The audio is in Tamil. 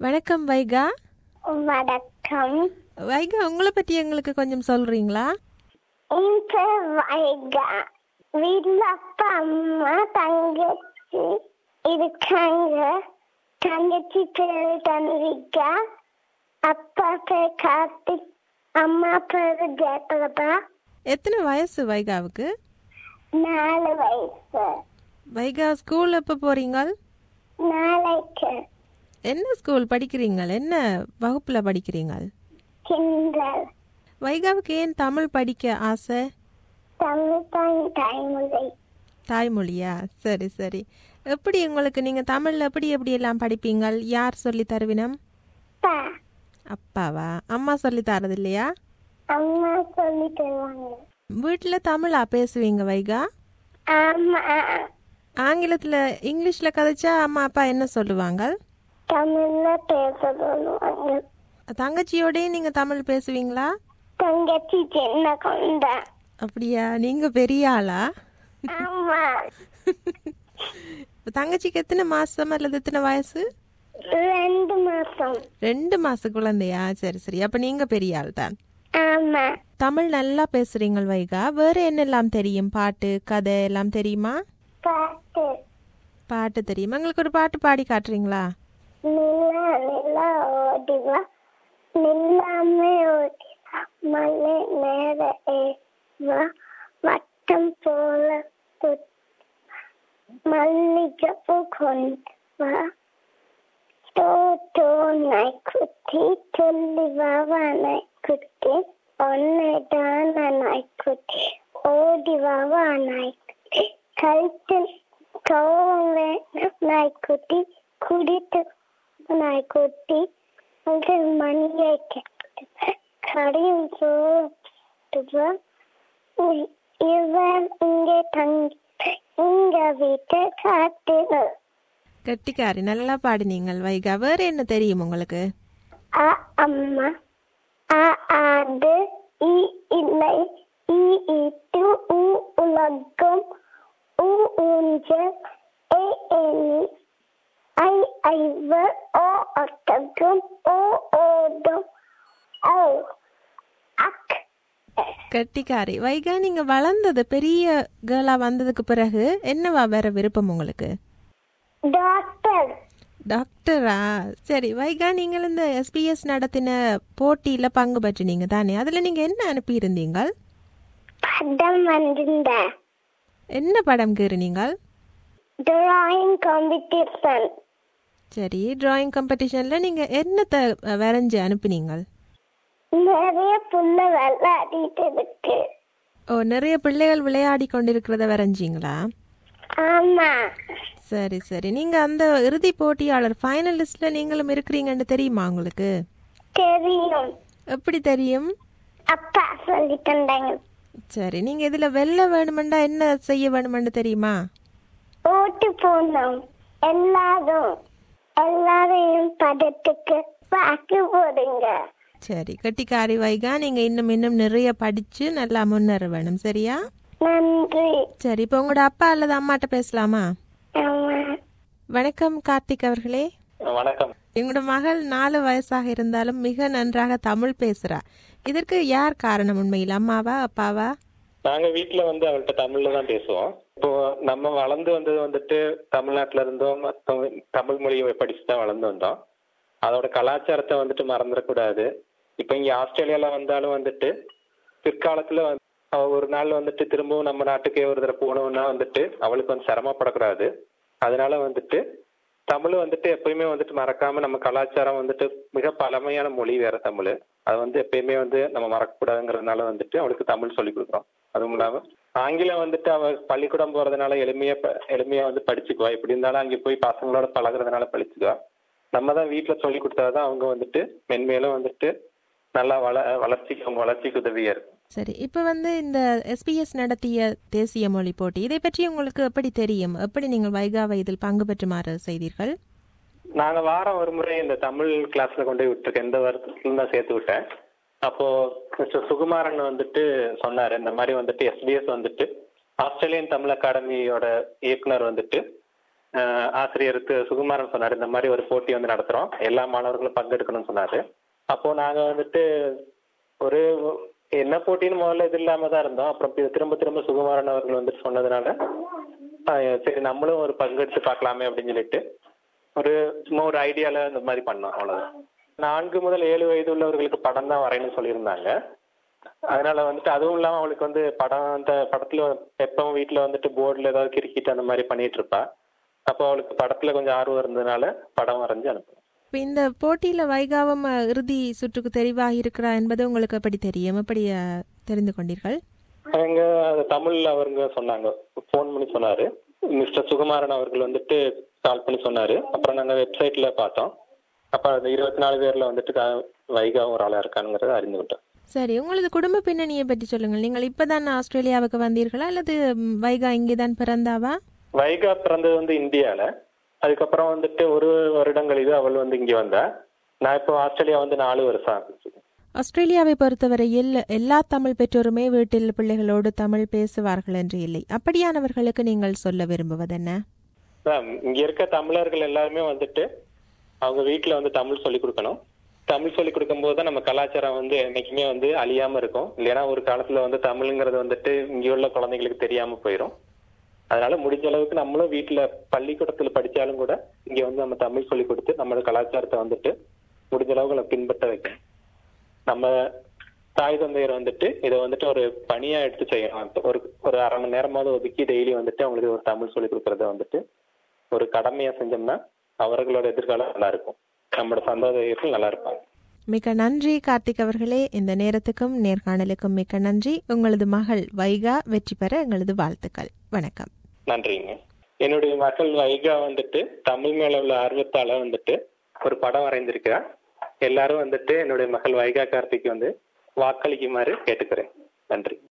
வணக்கம் வைகா வணக்கம் வைகா உங்களை பற்றி எங்களுக்கு கொஞ்சம் சொல்றீங்களா என் பேர் வைகா வீட்டில் அப்பா அம்மா தங்கச்சி இருக்காங்க தங்கச்சி பேரு தன்விகா அப்பா பேர் கார்த்திக் அம்மா பேரு ஜெயபிரபா எத்தனை வயசு வைகாவுக்கு நாலு வயசு வைகா ஸ்கூல் எப்போ போறீங்க நாளைக்கு என்ன ஸ்கூல் படிக்கிறீங்க என்ன வகுப்புல படிக்கிறீங்க கிண்டல் வைகாவுக்கு ஏன் தமிழ் படிக்க ஆசை தமிழ் தான் தாய்மொழி தாய்மொழியா சரி சரி எப்படி உங்களுக்கு நீங்க தமிழ்ல எப்படி எப்படி எல்லாம் படிப்பீங்க யார் சொல்லி தருவினம் அப்பா அப்பாவா அம்மா சொல்லி தரது இல்லையா அம்மா சொல்லி தருவாங்க வீட்டுல தமிழா பேசுவீங்க வைகா ஆமா ஆங்கிலத்துல இங்கிலீஷ்ல கதைச்சா அம்மா அப்பா என்ன சொல்லுவாங்க தமிழ்ல பேச சொல்லுவாங்க தங்கச்சியோடய நீங்க தமிழ் பேசுவீங்களா தங்கச்சி சின்ன கொண்டா அப்படியா நீங்க பெரிய ஆளா ஆமா தங்கச்சிக்கு எத்தனை மாசம் அல்லது எத்தனை வயசு ரெண்டு மாசம் ரெண்டு மாச குழந்தையா சரி சரி அப்ப நீங்க பெரிய ஆள் தான் ஆமா தமிழ் நல்லா பேசுறீங்க வைகா வேற என்னெல்லாம் தெரியும் பாட்டு கதை எல்லாம் தெரியுமா பாட்டு பாட்டு தெரியுமா எங்களுக்கு ஒரு பாட்டு பாடி காட்டுறீங்களா நிலா நிலா ஓடிவா நில்லாமே ஓடிவா மலை நேர ஏவா வட்டம் போல குத்- மல்லிகைப்பூ கொண்டு வா தோ தோ நாய்க்குட்டி சொல்லி வாவா நாய்க்குட்டி ஒன்னைதான நாய்க்குட்டி ஓடி வாவா நாய்க்குட்டி கழுத்து கௌரவம் வேணும் நாய்க்குட்டி குடித்து நாய்க்குட்டி அது மணியை கேட்டு கடையும் சோறுவா இவன் இங்கே தங்கி இங்க வீட்டை காட்டுது கெட்டிக்காரி நல்லா பாடினீங்கள் வைகா வேற என்ன தெரியும் உங்களுக்கு அ அம்மா அ ஆடு இ இல்லை இ ஈட்டு உ உலகம் உ ஊஞ்சல் ஏ ஏனி ஐ ஐவர் ஓ ஒட்டகம் ஓ ஓடம் ஓ அக் கெட்டிக்காரி வைகா நீங்க வளர்ந்தது பெரிய கேர்ளா வந்ததுக்கு பிறகு என்னவா வேற விருப்பம் உங்களுக்கு டாக்டர் டாக்டரா சரி வைகா நீங்கள் இந்த எஸ்பிஎஸ் நடத்தின போட்டியில பங்கு பெற்றினீங்க தானே அதுல நீங்க என்ன அனுப்பியிருந்தீங்க படம் வந்திருந்த என்ன படம் கீறினீங்கள் டிராயிங் காம்படிஷன் சரி டிராயிங் காம்படிஷன்ல நீங்க என்னத்தை அஹ், வரைஞ்சு அனுப்புனீங்கள் நிறைய புள்ள விளையாடிட்டு இருக்கு ஓ நிறைய பிள்ளைகள் விளையாடி கொண்டிருக்கிறத வரைஞ்சீங்களா ஆமா சரி சரி நீங்க அந்த இறுதி போட்டியாளர் ஃபைனலிஸ்ட்ல நீங்களும் இருக்கிறீங்கன்னு தெரியுமா உங்களுக்கு தெரியும் எப்படி தெரியும் அப்பா சொல்லி தந்தாங்க சரி நீங்க இதுல வெல்ல வேணுமெண்டா என்ன செய்ய வேணுமென்னு தெரியுமா ஓட்டு போனோம் எல்லாரும் எல்லாரையும் படத்துக்கு வாக்கு போடுங்க சரி கட்டிக்காரி வைகா நீங்க இன்னும் இன்னும் நிறைய படிச்சு நல்லா முன்னேற வேணும் சரியா நன்றி சரி இப்போ உங்களோட அப்பா அல்லது அம்மாட்ட பேசலாமா ஆமா வணக்கம் கார்த்திக் அவர்களே வணக்கம் எங்களோட மகள் நாலு வயசாக இருந்தாலும் மிக நன்றாக தமிழ் பேசுறா இதற்கு யார் காரணம் உண்மையில் அம்மாவா அப்பாவா நாங்க வீட்ல வந்து அவள்கிட்ட தமிழ்ல தான் பேசுவோம் இப்போ நம்ம வளர்ந்து வந்தது வந்துட்டு தமிழ்நாட்டுல இருந்தோம் மத்தவங்க தமிழ் மொழியை படிச்சு தான் வளர்ந்து வந்தோம் அதோட கலாச்சாரத்தை வந்துட்டு மறந்துடக்கூடாது இப்போ இங்க ஆஸ்திரேலியால வந்தாலும் வந்துட்டு பிற்காலத்துல வந்து அவ ஒரு நாள் வந்துட்டு திரும்பவும் நம்ம நாட்டுக்கே ஒரு தடவை போகணும்னா வந்துட்டு அவளுக்கு வந்து சிரமப்படக்கூடாது அதனால வந்துட்டு தமிழ் வந்துட்டு எப்பயுமே வந்துட்டு மறக்காம நம்ம கலாச்சாரம் வந்துட்டு மிக பழமையான மொழி வேற தமிழ் அது வந்து எப்பயுமே வந்து நம்ம மறக்கக்கூடாதுங்கிறதுனால வந்துட்டு அவளுக்கு தமிழ் சொல்லி கொடுக்குறோம் அதுவும் இல்லாம ஆங்கிலம் வந்துட்டு அவ பள்ளிக்கூடம் போறதுனால எளிமையா ப- எளிமையா வந்து படிச்சுக்குவா எப்படி இருந்தாலும் அங்கே போய் பசங்களோட பழகுறதுனால படிச்சுக்குவா நம்ம தான் வீட்டுல சொல்லி கொடுத்தாதான் அவங்க வந்துட்டு மென்மேலும் வந்துட்டு நல்லா வள வளர்ச்சிக்கு அவங்க வளர்ச்சிக்கு உதவியா இருக்கும் சரி இப்போ வந்து இந்த எஸ்பிஎஸ் நடத்திய தேசிய மொழி போட்டி இதை பற்றி உங்களுக்கு எப்படி தெரியும் எப்படி நீங்கள் வைகாவை இதில் பங்கு பெற்றுமாறு செய்தீர்கள் நாங்க வாரம் ஒரு முறை இந்த தமிழ் கிளாஸ்ல கொண்டு போய் விட்டுருக்கேன் இந்த வருஷத்துல தான் சேர்த்து விட்டேன் அப்போ மிஸ்டர் சுகுமாரன் வந்துட்டு சொன்னாரு இந்த மாதிரி வந்துட்டு எஸ்பிஎஸ் வந்துட்டு ஆஸ்திரேலியன் தமிழ் அகாடமியோட இயக்குனர் வந்துட்டு அஹ், ஆசிரியர் திரு சுகுமாரன் சொன்னாரு இந்த மாதிரி ஒரு போட்டி வந்து நடத்துறோம் எல்லா மாணவர்களும் பங்கெடுக்கணும்னு சொன்னாரு அப்போ நாங்க வந்துட்டு ஒரு என்ன போட்டின்னு முதல்ல இது இல்லாம தான் இருந்தோம் அப்புறம் தி- திரும்ப திரும்ப சுகுமாரன் அவர்கள் வந்துட்டு சொன்னதுனால அஹ், சரி நம்மளும் ஒரு பங்கெடுத்து பார்க்கலாமே அப்படின்னு சொல்லிட்டு ஒரு சும்மா ஒரு ஐடியால இந்த மாதிரி பண்ணோம் அவ்வளவுதான் நான்கு முதல் ஏழு வயது உள்ளவர்களுக்கு படம் தான் வரையணும்னு சொல்லியிருந்தாங்க அதனால வந்துட்டு அதுவும் இல்லாம அவளுக்கு வந்து படம் அந்த படத்துல எப்பவும் வீட்டுல வந்துட்டு போர்டுல ஏதாவது கிறுக்கிட்டு அந்த மாதிரி பண்ணிட்டு இருப்பா அப்போ அவளுக்கு படத்துல கொஞ்சம் ஆர்வம் இருந்ததுனால படம் வரைஞ்சு அனுப்புனோம் இப்ப இந்த போட்டியில வைகாவும் அஹ், இறுதி சுற்றுக்கு தெரிவாகி இருக்கிறார் என்பது உங்களுக்கு எப்படி தெரியும் எப்படி அஹ், தெரிந்து கொண்டீர்கள் எங்க அது தமிழ்ல அவருங்க சொன்னாங்க ஃபோன் பண்ணி சொன்னாரு மிஸ்டர் சுகுமாரன் அவர்கள் வந்துட்டு கால் பண்ணி சொன்னாரு அப்புறம் நாங்க வெப்சைட்ல பார்த்தோம் அப்ப அந்த இருபத்தி நாலு பேர்ல வந்துட்டு க- வைகா ஒரு ஆளா இருக்கானுங்கிறத அறிந்துகிட்டோம் சரி உங்களது குடும்ப பின்னணியை பற்றி சொல்லுங்கள் நீங்கள் இப்பதான் ஆஸ்திரேலியாவுக்கு வந்தீர்களா அல்லது ம், வைகா இங்கேதான் பிறந்தாவா வைகா பிறந்தது வந்து இந்தியால அதுக்கப்புறம் வந்துட்டு ஒரு வருடம் கழிவு அவள் வந்து இங்க வந்தா நான் இப்போ ஆஸ்திரேலியா வந்து நாலு வருஷம் ஆகுச்சு ஆஸ்திரேலியாவை பொறுத்தவரையில் எல்லா தமிழ் பெற்றோருமே வீட்டில் பிள்ளைகளோடு தமிழ் பேசுவார்கள் என்று இல்லை அப்படியானவர்களுக்கு நீங்கள் சொல்ல விரும்புவது என்ன அதான் இங்க இருக்க தமிழர்கள் எல்லாருமே வந்துட்டு அவங்க வீட்டுல வந்து தமிழ் சொல்லி கொடுக்கணும் தமிழ் சொல்லி கொடுக்கும்போது தான் நம்ம கலாச்சாரம் வந்து என்னைக்குமே வந்து அழியாம இருக்கும் இல்லைன்னா ஒரு காலத்துல வந்து தமிழ்ங்கிறது வந்துட்டு இங்க உள்ள குழந்தைங்களுக்கு தெரியாம போயிடும் அதனால முடிஞ்ச அளவுக்கு நம்மளும் வீட்டுல பள்ளிக்கூடத்துல படிச்சாலும் கூட இங்க வந்து நம்ம தமிழ் சொல்லி கொடுத்து நம்மளோட கலாச்சாரத்தை வந்துட்டு முடிஞ்ச அளவுக்கு நம்ம பின்பற்ற வைக்கணும் நம்ம தாய் தந்தையர் வந்துட்டு இதை வந்துட்டு ஒரு பணியா எடுத்து செய்யணும் ஒரு ஒரு அரை மணி நேரமாவது ஒதுக்கி டெய்லி வந்துட்டு அவங்களுக்கு ஒரு தமிழ் சொல்லி கொடுக்கறத வந்துட்டு ஒரு கடமையா செஞ்சோம்னா அவர்களோட எதிர்காலம் நல்லா இருக்கும் நம்மளோட சந்தோதயர்கள் நல்லா இருப்பாங்க மிக்க நன்றி கார்த்திக் அவர்களே இந்த நேரத்துக்கும் நேர்காணலுக்கும் மிக்க நன்றி உங்களது மகள் வைகா வெற்றி பெற எங்களது வாழ்த்துக்கள் வணக்கம் நன்றிங்க என்னுடைய மகள் வைகா வந்துட்டு தமிழ் மேல உள்ள ஆர்வத்தால வந்துட்டு ஒரு படம் வரைந்திருக்கிறா எல்லாரும் வந்துட்டு என்னுடைய மகள் வைகா கார்த்திக் வந்து வாக்களிக்குமாறு கேட்டுக்கிறேன் நன்றி